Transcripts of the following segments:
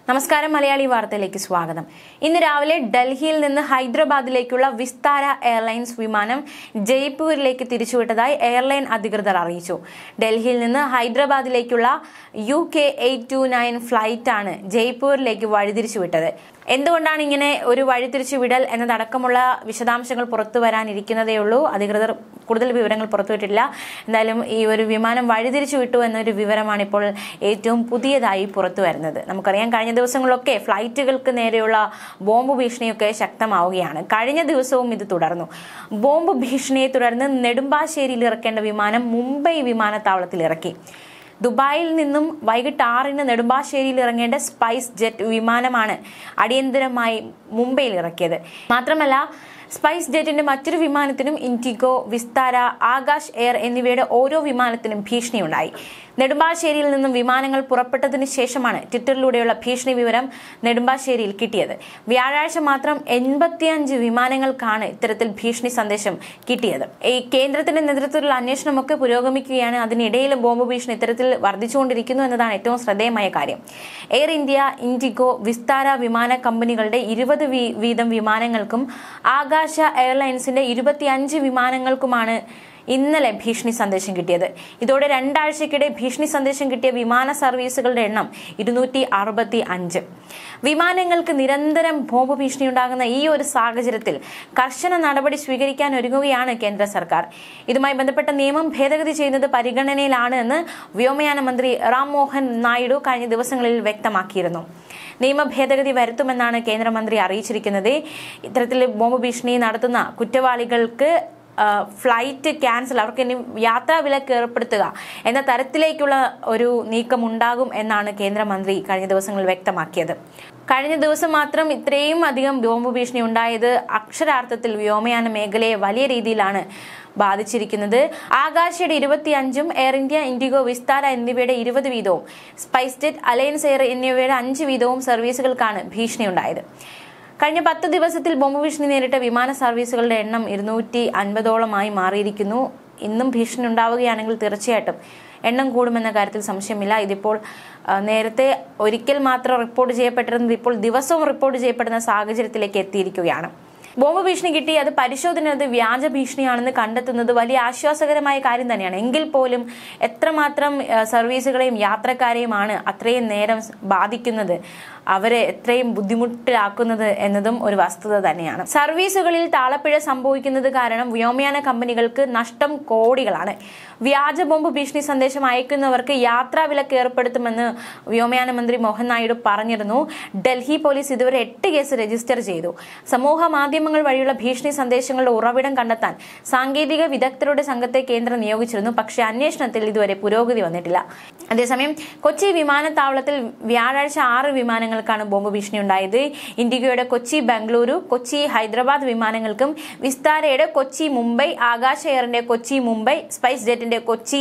നമസ്കാരം മലയാളി വാർത്തയിലേക്ക് സ്വാഗതം ഇന്ന് രാവിലെ ഡൽഹിയിൽ നിന്ന് ഹൈദരാബാദിലേക്കുള്ള വിസ്താര എയർലൈൻസ് വിമാനം ജയ്പൂരിലേക്ക് തിരിച്ചുവിട്ടതായി എയർലൈൻ അധികൃതർ അറിയിച്ചു ഡൽഹിയിൽ നിന്ന് ഹൈദരാബാദിലേക്കുള്ള U K eight two nine ഫ്ലൈറ്റാണ് ജയ്പൂരിലേക്ക് വഴിതിരിച്ചുവിട്ടത് എന്തുകൊണ്ടാണ് ഇങ്ങനെ ഒരു വഴിതിരിച്ചു വിടൽ എന്നതടക്കമുള്ള വിശദാംശങ്ങൾ പുറത്തു വരാനിരിക്കുന്നതേ ഉള്ളൂ അധികൃതർ കൂടുതൽ വിവരങ്ങൾ പുറത്തുവിട്ടില്ല എന്തായാലും ഈ ഒരു വിമാനം വഴിതിരിച്ചു വിട്ടു എന്നൊരു വിവരമാണ് ഇപ്പോൾ ഏറ്റവും പുതിയതായി പുറത്തു വരുന്നത് നമുക്കറിയാം കഴിഞ്ഞ ദിവസങ്ങളിലൊക്കെ ഫ്ലൈറ്റുകൾക്ക് നേരെയുള്ള ബോംബ് ഭീഷണിയൊക്കെ ശക്തമാവുകയാണ് കഴിഞ്ഞ ദിവസവും ഇത് തുടർന്നു ബോംബ് ഭീഷണിയെ തുടർന്ന് നെടുമ്പാശ്ശേരിയിൽ ഇറക്കേണ്ട വിമാനം മുംബൈ വിമാനത്താവളത്തിൽ ഇറക്കി ദുബായിൽ നിന്നും വൈകിട്ട് ആറിന് നെടുമ്പാശ്ശേരിയിൽ ഇറങ്ങേണ്ട സ്പൈസ് ജെറ്റ് വിമാനമാണ് അടിയന്തരമായി മുംബൈയിൽ ഇറക്കിയത് മാത്രമല്ല സ്പൈസ് ജെറ്റിന്റെ മറ്റൊരു വിമാനത്തിനും ഇൻഡിഗോ വിസ്താര ആകാശ് എയർ എന്നിവയുടെ ഓരോ വിമാനത്തിനും ഭീഷണിയുണ്ടായി നെടുമ്പാശ്ശേരിയിൽ നിന്നും വിമാനങ്ങൾ പുറപ്പെട്ടതിന് ശേഷമാണ് ട്വിറ്ററിലൂടെയുള്ള ഭീഷണി വിവരം നെടുമ്പാശ്ശേരിയിൽ കിട്ടിയത് വ്യാഴാഴ്ച മാത്രം എൺപത്തിയഞ്ച് വിമാനങ്ങൾക്കാണ് ഇത്തരത്തിൽ ഭീഷണി സന്ദേശം കിട്ടിയത് ഈ കേന്ദ്രത്തിന്റെ നേതൃത്വത്തിലുള്ള അന്വേഷണമൊക്കെ പുരോഗമിക്കുകയാണ് അതിനിടയിലും ബോംബ് ഭീഷണി ഇത്തരത്തിൽ വർദ്ധിച്ചുകൊണ്ടിരിക്കുന്നു എന്നതാണ് ഏറ്റവും ശ്രദ്ധേയമായ കാര്യം എയർ ഇന്ത്യ ഇൻഡിഗോ വിസ്താര വിമാന കമ്പനികളുടെ ഇരുപത് വീതം വിമാനങ്ങൾക്കും ആകാശ എയർലൈൻസിന്റെ ഇരുപത്തിയഞ്ച് വിമാനങ്ങൾക്കുമാണ് ഇന്നലെ ഭീഷണി സന്ദേശം കിട്ടിയത് ഇതോടെ രണ്ടാഴ്ചക്കിടെ ഭീഷണി സന്ദേശം കിട്ടിയ വിമാന സർവീസുകളുടെ എണ്ണം ഇരുന്നൂറ്റി അറുപത്തി അഞ്ച് വിമാനങ്ങൾക്ക് നിരന്തരം ബോംബ് ഭീഷണി ഉണ്ടാകുന്ന ഈ ഒരു സാഹചര്യത്തിൽ കർശന നടപടി സ്വീകരിക്കാൻ ഒരുങ്ങുകയാണ് കേന്ദ്ര സർക്കാർ ഇതുമായി ബന്ധപ്പെട്ട നിയമം ഭേദഗതി ചെയ്യുന്നത് പരിഗണനയിലാണ് എന്ന് വ്യോമയാന മന്ത്രി റാം മോഹൻ നായിഡു കഴിഞ്ഞ ദിവസങ്ങളിൽ വ്യക്തമാക്കിയിരുന്നു നിയമ ഭേദഗതി വരുത്തുമെന്നാണ് കേന്ദ്രമന്ത്രി അറിയിച്ചിരിക്കുന്നത് ഇത്തരത്തിൽ ബോംബ് ഭീഷണി നടത്തുന്ന കുറ്റവാളികൾക്ക് ഫ്ലൈറ്റ് ക്യാൻസൽ അവർക്ക് ഇനി യാത്രാ വിലക്ക് ഏർപ്പെടുത്തുക എന്ന തരത്തിലേക്കുള്ള ഒരു നീക്കം ഉണ്ടാകും എന്നാണ് കേന്ദ്രമന്ത്രി കഴിഞ്ഞ ദിവസങ്ങളിൽ വ്യക്തമാക്കിയത് കഴിഞ്ഞ ദിവസം മാത്രം ഇത്രയും അധികം ബോംബ് ഭീഷണി ഉണ്ടായത് അക്ഷരാർത്ഥത്തിൽ വ്യോമയാന മേഖലയെ വലിയ രീതിയിലാണ് ബാധിച്ചിരിക്കുന്നത് ആകാശയുടെ ഇരുപത്തിയഞ്ചും എയർ ഇന്ത്യ ഇൻഡിഗോ വിസ്താര എന്നിവയുടെ ഇരുപത് വീതവും സ്പൈസ് ജെറ്റ് അലയൻസ് എയർ എന്നിവയുടെ അഞ്ച് വീതവും സർവീസുകൾക്കാണ് ഭീഷണി ഉണ്ടായത് കഴിഞ്ഞ പത്ത് ദിവസത്തിൽ ബോംബ് ഭീഷണി നേരിട്ട വിമാന സർവീസുകളുടെ എണ്ണം ഇരുന്നൂറ്റി അൻപതോളമായി മാറിയിരിക്കുന്നു ഇന്നും ഭീഷണി ഉണ്ടാവുകയാണെങ്കിൽ തീർച്ചയായിട്ടും എണ്ണം കൂടുമെന്ന കാര്യത്തിൽ സംശയമില്ല ഇതിപ്പോൾ നേരത്തെ ഒരിക്കൽ മാത്രം റിപ്പോർട്ട് ചെയ്യപ്പെട്ടിരുന്നത് ഇപ്പോൾ ദിവസവും റിപ്പോർട്ട് ചെയ്യപ്പെടുന്ന സാഹചര്യത്തിലേക്ക് എത്തിയിരിക്കുകയാണ് ബോംബ് ഭീഷണി കിട്ടി അത് പരിശോധന അത് വ്യാജ ഭീഷണിയാണെന്ന് കണ്ടെത്തുന്നത് വലിയ ആശ്വാസകരമായ കാര്യം തന്നെയാണ് എങ്കിൽ പോലും എത്രമാത്രം സർവീസുകളെയും യാത്രക്കാരെയുമാണ് അത്രയും നേരം ബാധിക്കുന്നത് അവരെ എത്രയും ബുദ്ധിമുട്ടിലാക്കുന്നത് എന്നതും ഒരു വസ്തുത തന്നെയാണ് സർവീസുകളിൽ താളപ്പിഴ സംഭവിക്കുന്നത് കാരണം വ്യോമയാന കമ്പനികൾക്ക് നഷ്ടം കോടികളാണ് വ്യാജ ബോംബ് ഭീഷണി സന്ദേശം അയക്കുന്നവർക്ക് യാത്രാ വിലക്ക് ഏർപ്പെടുത്തുമെന്ന് വ്യോമയാന മന്ത്രി മോഹൻ നായിഡു പറഞ്ഞിരുന്നു ഡൽഹി പോലീസ് ഇതുവരെ എട്ട് കേസ് രജിസ്റ്റർ ചെയ്തു സമൂഹ മാധ്യമങ്ങൾ വഴിയുള്ള ഭീഷണി സന്ദേശങ്ങളുടെ ഉറവിടം കണ്ടെത്താൻ സാങ്കേതിക വിദഗ്ധരുടെ സംഘത്തെ കേന്ദ്രം നിയോഗിച്ചിരുന്നു പക്ഷേ അന്വേഷണത്തിൽ ഇതുവരെ പുരോഗതി വന്നിട്ടില്ല അതേസമയം കൊച്ചി വിമാനത്താവളത്തിൽ വ്യാഴാഴ്ച ആറ് വിമാനങ്ങൾക്കാണ് ബോംബ് ഭീഷണി ഉണ്ടായത് ഇൻഡിഗോയുടെ കൊച്ചി ബംഗളൂരു കൊച്ചി ഹൈദരാബാദ് വിമാനങ്ങൾക്കും വിസ്താരയുടെ കൊച്ചി മുംബൈ ആകാശ എയറിന്റെ കൊച്ചി മുംബൈ സ്പൈസ് ജെറ്റിന്റെ കൊച്ചി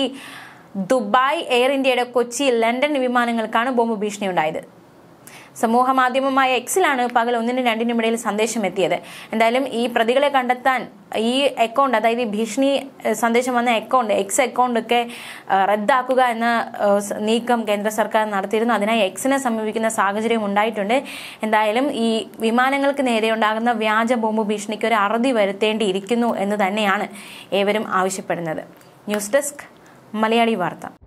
ദുബായ് എയർ ഇന്ത്യയുടെ കൊച്ചി ലണ്ടൻ വിമാനങ്ങൾക്കാണ് ബോംബ് ഭീഷണി ഉണ്ടായത് സമൂഹ മാധ്യമമായ എക്സിലാണ് പകൽ ഒന്നിനും രണ്ടിനും ഇടയിൽ സന്ദേശം എത്തിയത് എന്തായാലും ഈ പ്രതികളെ കണ്ടെത്താൻ ഈ അക്കൗണ്ട് അതായത് ഈ ഭീഷണി സന്ദേശം വന്ന അക്കൗണ്ട് എക്സ് അക്കൗണ്ട് ഒക്കെ റദ്ദാക്കുക എന്ന നീക്കം കേന്ദ്ര സർക്കാർ നടത്തിയിരുന്നു അതിനായി എക്സിനെ സമീപിക്കുന്ന സാഹചര്യം ഉണ്ടായിട്ടുണ്ട് എന്തായാലും ഈ വിമാനങ്ങൾക്ക് നേരെ ഉണ്ടാകുന്ന വ്യാജ ബോംബ് ഭീഷണിക്ക് ഒരു അറുതി വരുത്തേണ്ടിയിരിക്കുന്നു എന്ന് തന്നെയാണ് ഏവരും ആവശ്യപ്പെടുന്നത് ന്യൂസ് ഡെസ്ക് മലയാളി വാർത്ത